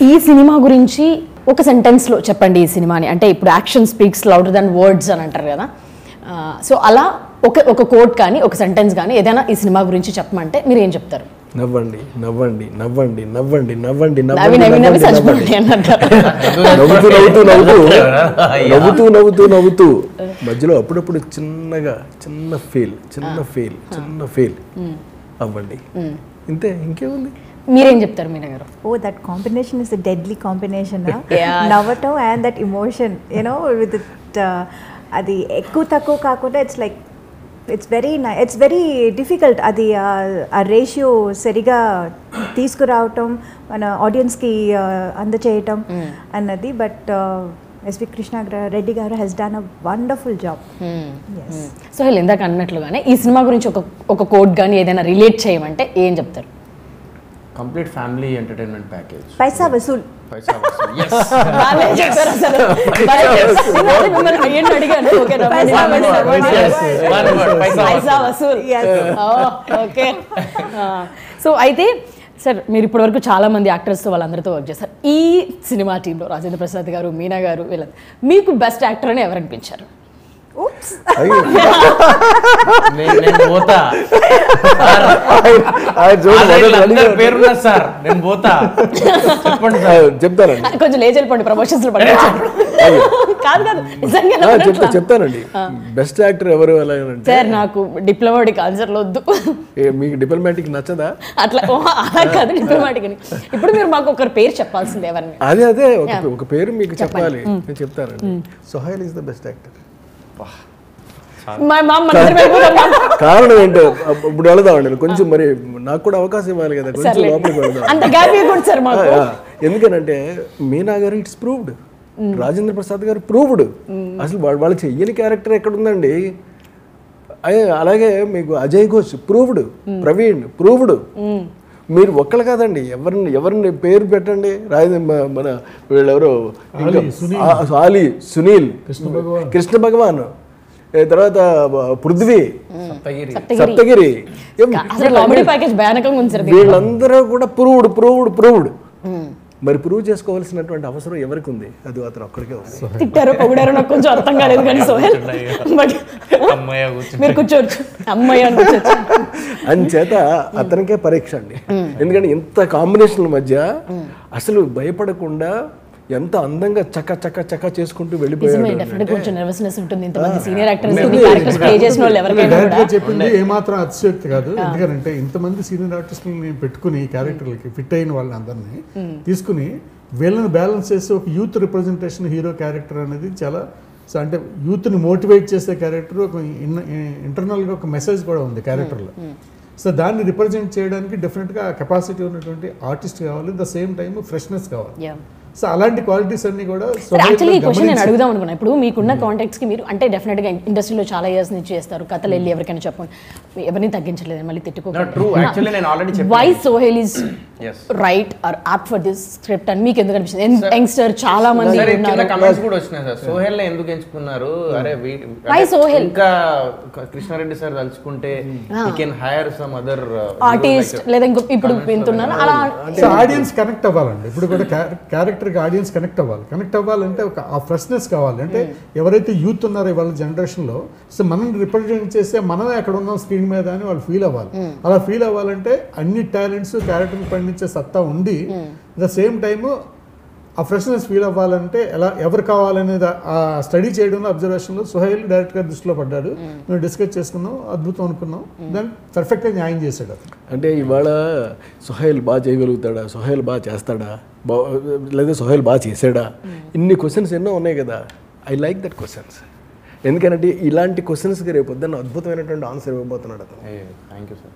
ఈ సినిమా గురించి ఒక సెంటెన్స్లో చెప్పండి ఈ సినిమాని అంటే ఇప్పుడు action speaks louder than words అని అంటారు కదా సో అలా ఒక ఒక కోట్ కానీ ఒక సెంటెన్స్ కానీ ఏదైనా ఈ సినిమా గురించి చెప్పమంటే మీరు ఏం చెప్తారు నవ్వండి నవ్వండి నవ్వండి నవ్వండి నవ్వండి నవ్వి నవ్వండి నవ్వి నవ్వి నవ్వండి, చచ్చిపోండి నవ్వండి. అని అంటారు నవ్వుతూ నవ్వుతూ నవ్వుతూ నవ్వుతూ నవ్వుతూ నవ్వుతూ మధ్యలో అప్పుడప్పుడు చిన్నగా చిన్న ఫీల్ చిన్న ఫీల్ చిన్న ఫీల్ అవ్వండి ఇంతే ఇంకేముంది మీరేం చెప్తారు మీనా గారు Oh, that combination is a deadly combination. Huh? Yeah. Navato and that emotion, you know, with it, uh, అది ఎక్కువ తక్కువ కాకుండా it's like it's very it's very difficult అది uh, ఆ రేషియో సరిగా తీసుకురావటం మన ఆడియన్స్కి అందచేయటం అన్నది బట్ ఎస్వి కృష్ణ గ్ర- Reddy garu he's done a wonderful job yes so వీళ్ళు ఇందాక అన్నట్లుగానే ఈ సినిమా గురించి ఒక ఒక కోట్ కానీ ఏదైనా రిలేట్ చేయమంటే ఏం చెప్తారు కంప్లీట్ ఫ్యామిలీ ఎంటర్టైన్మెంట్ ప్యాకేజ్ పైసా వసూల్ పైసా వసూలు. Yes. బాగానే చెప్పారు అసలు. బాగానే చెప్పారు. నేను అదే మిమ్మల్ని అయ్యండి అడిగాను. ఓకేనా? పైసా మీరు వసూల్. అవ్వండి. Yes. One word, పైసా పైసా వసూల్. వసూల్ Yes. ఓకే సో అయితే సార్ మీరు ఇప్పటివరకు చాలా మంది యాక్టర్స్తో వాళ్ళందరితో వర్క్ చేశారు ఈ సినిమా టీంలో రాజేంద్ర ప్రసాద్ గారు మీనా గారు వీళ్ళ మీకు బెస్ట్ యాక్టర్ అని ఎవరు అనిపించారు Oops. అయ్యో, నేను నేను పోతా సార్, ఆయన చూడండి, ఆల్రెడీ మొదలు అందరి అడిగారు. పేరున్నారు సార్ నేను పోతా చెప్పండి ఆ, సార్ చెప్తానండి కొంచెం లేచి వెళ్ళిపోండి ప్రమోషన్స్ లో పడి అయ్యో. కాదు కాదు నిజంగా ఆ, చెప్తా చెప్తానండి బెస్ట్ యాక్టర్ ఎవరు అలా అంటే సార్ నాకు డిప్లొమాటిక్ ఆన్సర్లు వద్దు ఏ, మీకు డిప్లొమాటిక్ నచ్చదా అట్లా ఓ, అలా కాదు డిప్లొమాటిక్ అని ఇప్పుడు మీరు మాకు ఒకరి పేరు చెప్పాల్సింది ఎవరిని అదే అదే ఒక ఒక పేరు మీకు చెప్పాలి నేను చెప్తానండి Sohail is the best actor మా మా మన ఇద్దరం వెళ్ళిపోదాం మా. కారణం ఏంటో అప్- ఇప్పుడు వెళదామండి కొంచెం మరి నాకు కూడా అవకాశం ఇవ్వాలి కదా కొంచెం సర్లే లోపలికి వెళదాం అంత గ్యాప్ ఇవ్వకూడదు సార్ మాకు ఆ, ఎందుకనంటే మీనా గారు ఇట్స్ ప్రూవ్డ్ రాజేంద్ర ప్రసాద్ గారు ప్రూవ్డ్ అసలు వాళ్ళు వాళ్ళు చెయ్యని క్యారెక్టర్ ఎక్కడ ఉందండి అయ్యే, అలాగే మీకు అజయ్ ఘోష్ ప్రూవ్డ్ ప్రవీణ్ ప్రూవ్డ్ మీరు ఒక్కళ్ళు కాదండి ఎవరిని ఎవరిని పేరు పెట్టండి రాజేంద్ర మన వీళ్ళెవరో ఇంకా ఆ, ఆలీ సునీల్ కృష్ణ భగవాన్ ఏ తర్వాత పృథ్వీ సప్తగిరి సప్తగిరి ఏం అసలు కామెడీ ప్యాకేజ్ భయానకంగా ఉంది సార్ వీళ్ళందరూ కూడా ప్రూవ్డ్ ప్రూవ్డ్ ప్రూవ్డ్ మరి ప్రూవ్ చేసుకోవాల్సినటువంటి అవసరం ఎవరికి ఉంది అది అతను ఒక్కడికే ఉంది తిట్టారో పొగిడారో నాకు కొంచెం అర్థం కాలేదు కానీ సోహెల్ బట్ అమ్మయ్య కూర్చుని మీరు కూర్చోవచ్చు అమ్మాయి అని కూర్చోవచ్చు అంచేత అతనికే పరీక్ష అండి ఎందుకంటే ఇంత కాంబినేషన్ల మధ్య అసలు భయపడకుండా ఎంత అందంగా చక్క చక్క చక్క చేసుకుంటూ నిజమే వెళ్ళిపోయాడు డెఫినెట్ కొంచెం నర్వస్నెస్ ఉంటుంది ఇంతమంది సీనియర్ యాక్టర్స్ ఇన్ని క్యారెక్టర్స్ ప్లే చేసిన వాళ్ళు ఎవరికైనా డైరెక్ట్ కూడా గా చెప్పింది ఏమాత్రం అతిశయోక్తి కాదు ఎందుకంటే ఇంతమంది సీనియర్ ఆర్టిస్టులు నేను పెట్టుకుని ఈ క్యారెక్టర్లకి ఫిట్ అయిన వాళ్ళని అందరినీ తీసుకుని వీళ్ళని బ్యాలెన్స్ చేసి ఒక యూత్ రిప్రజెంటేషన్ హీరో క్యారెక్టర్ అనేది చాలా సో అంటే యూత్ని మోటివేట్ చేసే క్యారెక్టర్ ఒక ఇంటర్నల్గా ఒక మెసేజ్ కూడా ఉంది క్యారెక్టర్లో సో దాన్ని రిప్రజెంట్ చేయడానికి డెఫినెట్గా కెపాసిటీ ఉన్నటువంటి ఆర్టిస్ట్ కావాలి ద సేమ్ టైం ఫ్రెష్నెస్ కావాలి Yeah. సో అలాంటి క్వాలిటీస్ అన్ని కూడా యాక్చువల్లీ ఈ సొసైటీలో క్వశ్చన్ నేను గమనించి- అడుగుదాం అనుకున్నా ఇప్పుడు మీకున్న కాంటాక్ట్స్ కి మీరు అంటే డెఫినెట్ గా ఇండస్ట్రీలో చాలా ఇయర్స్ నుంచి చేస్తారు కథలు వెళ్ళి ఎవరికైనా చెప్పండి ఎవరిని తగ్గించలేదు మళ్ళీ No, true. Actually, నేను already చెప్పాను. Why Sohel is Yes. Right or apt for this script అని మీకు ఎందుకు అనిపిస్తుంది యంగ్స్టర్ చాలా మంది సరే కింద ఉన్నారు కమెంట్స్ కూడా వచ్చినాయి సార్ సోహెల్ ఎందుకు ఎంచుకున్నారు అరే వీ- Why అంటే సోహెల్? ఇంకా క- కృష్ణారెడ్డి సార్ తలుచుకుంటే ఈ can hire some other artist లేదా ఇంకో ఇప్పుడు వింటున్నాను అలా సో ఆడియన్స్ కనెక్ట్ అవ్వాలండి ఇప్పుడు కూడా క్యారెక్టర్కి ఆడియన్స్ కనెక్ట్ అవ్వాలి కనెక్ట్ అవ్వాలంటే ఒక ఆ ఫ్రెష్నెస్ కావాలి అంటే ఎవరైతే యూత్ ఉన్నారో ఇవాళ జనరేషన్లో సో మనం రిప్రజెంట్ చేస్తే మనమే అక్కడ ఉన్నాం స్క్రీన్ మీద అని వాళ్ళు ఫీల్ అవ్వాలి అలా ఫీల్ అవ్వాలంటే అన్ని టాలెంట్స్ క్యారెక్టర్ని పండించే సత్తా ఉండి ద సేమ్ టైము ఆ ఫ్రెష్నెస్ ఫీల్ అవ్వాలంటే ఎలా ఎవరు కావాలనేది ఆ స్టడీ చేయడంలో అబ్జర్వేషన్లో సుహైల్ డైరెక్ట్గా దృష్టిలో పడ్డాడు మేము డిస్కస్ చేసుకున్నాం అద్భుతం అనుకున్నాం దాన్ని పర్ఫెక్ట్గా న్యాయం చేశాడు అతను అంటే ఇవాళ సుహైల్ బాగా చేయగలుగుతాడా సుహైల్ బాగా చేస్తాడా బా లేదా సుహైల్ బాగా చేసాడా ఇన్ని క్వశ్చన్స్ ఎన్నో ఉన్నాయి కదా ఐ లైక్ దట్ క్వశ్చన్స్ ఎందుకంటే ఇలాంటి క్వశ్చన్స్కి రేపు పొద్దున్న అద్భుతమైనటువంటి ఆన్సర్ ఇవ్వబోతున్నాడు అతను థ్యాంక్ యూ సార్